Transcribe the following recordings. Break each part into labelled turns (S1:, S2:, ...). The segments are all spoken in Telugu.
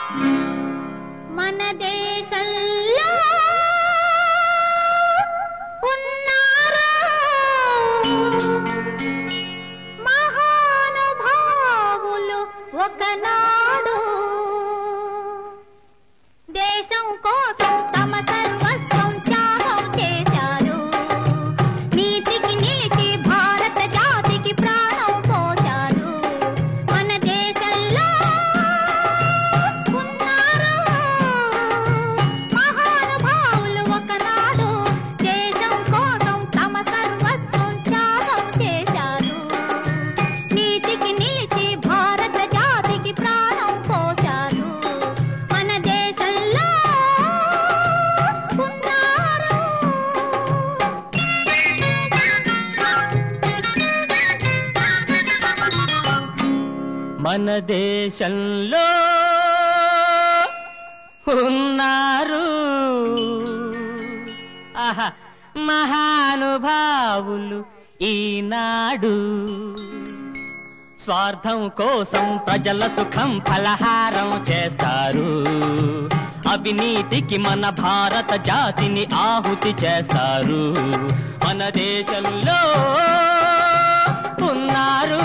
S1: మన దేశంలో ఉన్నారు మహానుభావులు ఒకనాడు దేశం కోసం తమ సర్వస్వం త్యాగం చేశారు నీతికి నిలిచి భారత జాతికి ప్రాణం పోశారు మన దేశంలో ఉన్నారు మహానుభావులు ఒకనాడు దేశం కోసం తమ సర్వస్వం త్యాగం చేశారు నీతికి నిలిచి భారత జాతికి ప్రాణం పోశారు మన దేశంలో ఉన్నారు
S2: మన దేశంలో ఉన్నారు ఆహా మహానుభావులు ఈనాడు స్వార్థం కోసం ప్రజల సుఖం ఫలహారం చేస్తారు అవినీతికి మన భారత జాతిని ఆహుతి చేస్తారు మన దేశంలో ఉన్నారు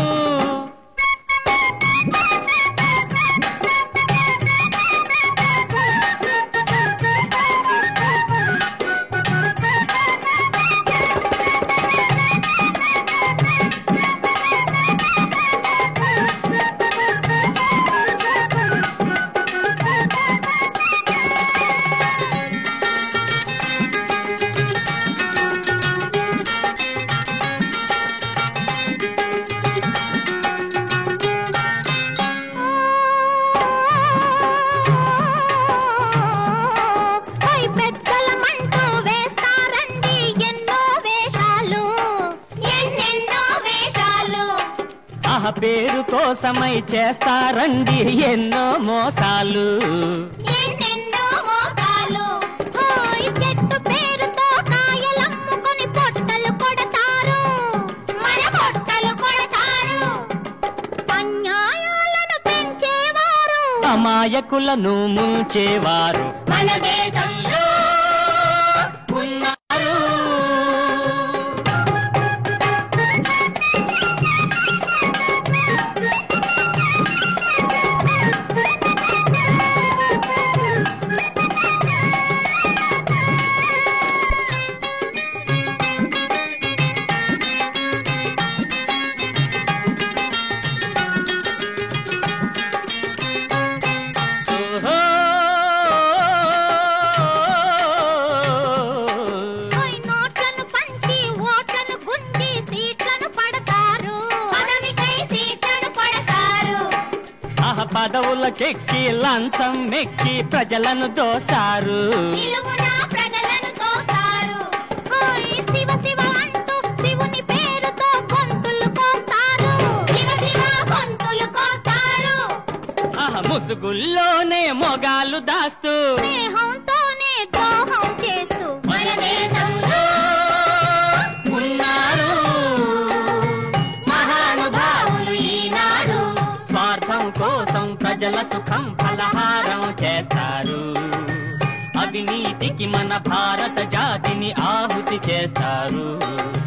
S1: పై పెద్దలమంటూ వేస్తారండి ఎన్నో వేషాలు ఎన్నెన్నో వేషాలు
S2: ఆహ పేరు కోసమై చేస్తారండి ఎన్నో మోసాలు
S1: ఎన్నెన్నో మోసాలు ఓయ్ చెట్టు పేరుతో కాయలమ్ముకొని పొట్టలు కొడతారు మన పొట్టలు కొడతారు అన్యాయాలను పెంచేవారు
S2: అమాయకులను ముంచేవారు
S1: మన దేశంలో
S2: ఉన్నారు ఓహో
S1: ఓయ్ నోట్లను పంచి ఓట్లను గుంజి సీట్లను పడతారు పదవికై సీట్లను పడతారు
S2: ఆహ పదవులకెక్కి లంచం మెక్కి ప్రజలను దోస్తారు
S1: నిలువున ప్రజలను తోస్తారు ఓయ్ శివ శివ అంటూ శివుని పేరుతో గొంతులు కోస్తారు శివ శివ గొంతులు కోస్తారు
S2: ఆహ ముసుగుల్లోనే మొగాలు దాస్తూ
S1: స్నేహంతోనే ద్రోహం చేస్తూ మన దేశంలో
S2: ఉన్నారు
S1: మహానుభావులు ఈనాడు
S2: స్వార్థం కోసం ప్రజల సుఖం ఫలహారం చేస్తారు అవినీతికి మన భారత జాతిని ఆహుతి చేస్తారు